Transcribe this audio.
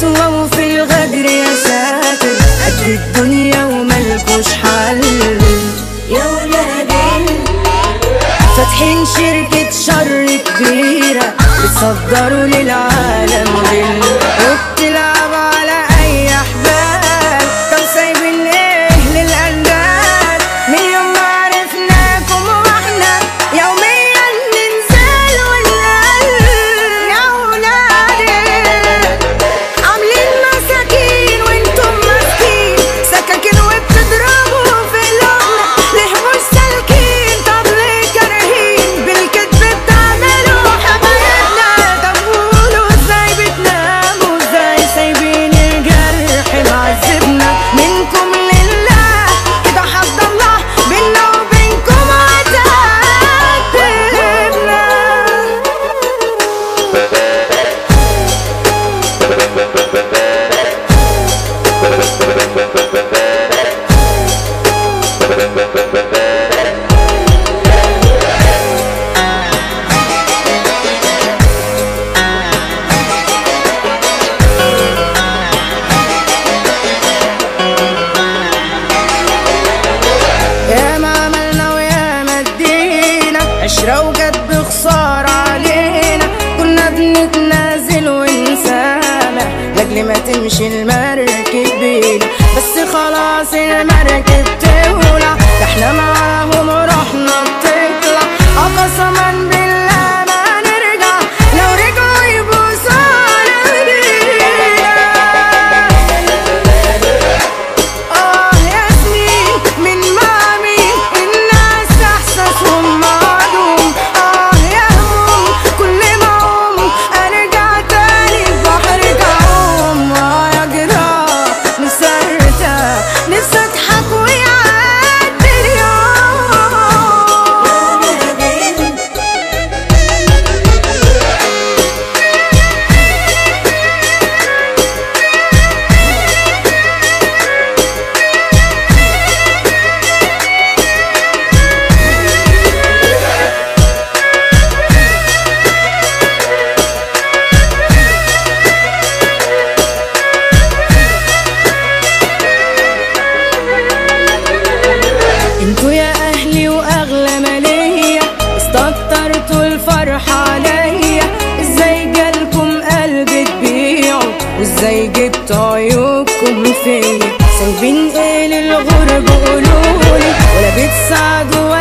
قسوة وفي الغدر يا ساتر قد الدنيا وملكوش حل يا ولادي فاتحين شركة شر كبيرة بتصدروا للعالم غل وبتلعب على أي أحبال طب سايبين إيه للأنداد من يوم ما عرفناكم وإحنا يوميا ننزل ونقل يا ولادي عاملين مساكين وانتم ماسكين سكاكين وبتضربوا في قلوبنا ليه مش سالكين طب ليه كارهين بالكذب بتعملوا حبايبنا طب قولوا ازاي بتناموا ازاي سايبين الجرح معذبنا منكم لله كده حد الله بينا وبينكم عتابنا يا ما عملنا ويا ما ادينا عشرة وجت بخسارة علينا كنا بنتنازل ونسامح لاجل ما تمشي المركب بينا بس خلاص المركب تولع ده احنا معاهم رحنا بتطلع اه قسما بالله ما نرجع لو رجعوا يبوسونا ايدينا آه يا سنين من مامي الناس إحساسهم معدوم آه يا هموم كل ما أقوم أرجع تاني في بحر تعوم آه يا جراح نفسي أرتاح نفسي أضحك ويعدي اليوم انتوا يا اهلي واغلى مالية استكترتوا الفرحة عليا ازاي جالكم قلب تبيعوا وازاي جبتوا عيوبكم فيا سايبين ايه للغرب قولولي ولا بتساعدوا